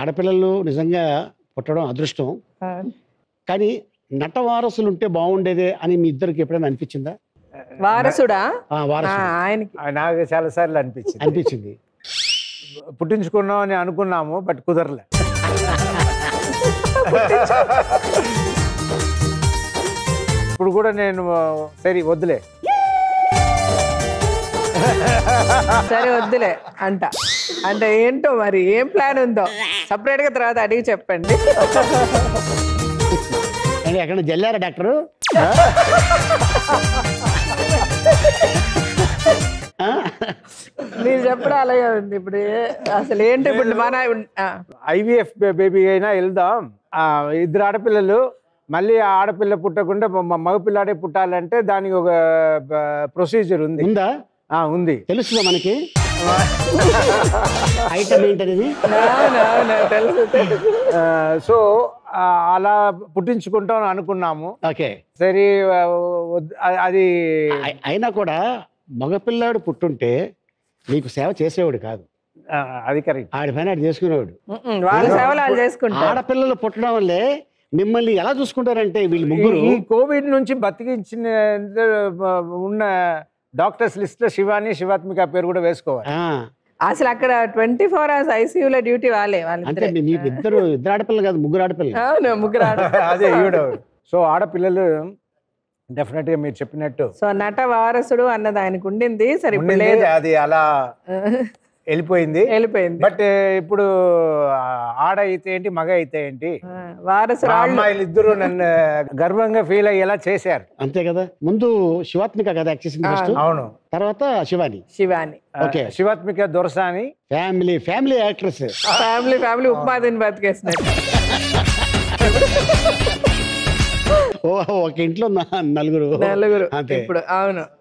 ఆడపిల్లలు నిజంగా పుట్టడం అదృష్టం ఆ, కానీ నట వారసులు ఉంటే బాగుండేదే అని మీ ఇద్దరికి ఎప్పుడైనా అనిపించిందా వారసుడా ఆ, ఆ, వారసులు ఆయనకి ఆ, నాకు చాలా సార్లు అనిపించింది అనిపించింది పుట్టించుకున్నాం అని అనుకున్నాము బట్ కుదరలే ఇప్పుడు కూడా నేను ఆ, సరే వద్దులే సరే వద్దులే అంట అంటే ఏంటో మరి ఏం ప్లాన్ ఉందో సపరేట్ గా తర్వాత అడిగి చెప్పండి అంటే ఎక్కడ జల్లారా డాక్టరు ఆ? మీరు చెప్పడం అలాగే ఉంది ఇప్పుడు ఏ- అసలు ఏంటి ఇప్పుడు మన ఆ, ఐవీఎఫ్ బేబీ అయినా వెళ్దాం ఆ, ఇద్దరు ఆడపిల్లలు మళ్ళీ ఆ ఆడపిల్ల పుట్టకుండా మ- మగపిల్లాడే పుట్టాలంటే దానికి ఒక ప్రొసీజర్ ఉంది ఉందా ఆ, ఉంది తెలుస్తుందా మనకి ఐటమ్ ఏంటనేది అవునవును తెలుసు తెలుసు. ఆ, సో ఆ, అలా పుట్టించుకుంటాం అనుకున్నాము ఓకే సరే ఆ, వద్- ఆ- అది అయి- అయినా కూడా మగపిల్లాడు పుట్టుంటే నీకు సేవ చేసేవాడు కాదు ఆ, అది కరెక్ట్ ఆడి పైన ఆడు చేసుకునేవాడు ఉమ్మ్, వాళ్ళ సేవలు వాళ్ళు చేసుకుంటారు ఆడపిల్లలు పుట్టడం వల్లే మిమ్మల్ని ఎలా చూసుకుంటారంటే వీళ్ళు ముగ్గురు ఈ కోవిడ్ నుంచి బతికించిన ఉన్న డాక్టర్స్ లిస్ట్ లో శివాని శివాత్మిక పేరు కూడా వేసుకోవాలి ఆ, అసలు అక్కడ ట్వంటీ ఫోర్ అవర్స్ ఐసీయూలో డ్యూటీ వాళ్ళే అంటే వాళ్ళిద్దరే మీ- మీకు ఇద్దరు ఇద్దరు ఆడపిల్లలు కాదు ముగ్గురు ఆడపిల్లలు అవును ముగ్గురు ఆడ అదే ఈవిడ సో ఆడపిల్లలు డెఫినెట్ గా మీరు చెప్పినట్టు సో నట వారసుడు అన్నది ఆయనకు ఉండింది సరే ఇప్పుడు ఉండింది, లేదు అది అలా వెళ్ళిపోయింది వెళ్ళిపోయింది బట్ ఇప్పుడు ఆ, ఆడ అయితే ఏంటి మగ అయితే ఏంటి ఆ, వారసుడు మా వాళ్ళు అమ్మాయిలు ఇద్దరు నన్ను గర్వంగా ఫీల్ అయ్యేలా చేశారు అంతే కదా ముందు శివాత్మిక కదా యాక్ట్ చేసింది ఫస్ట్ అవును తర్వాత శివాని శివాని ఆ, okay. Shivathmika Dorasani family family actress family family upma తిని బతికేసినట్టు ఓ ఒక ఇంట్లో నా- నలుగురు నలుగురు అంతే ఇప్పుడు అవును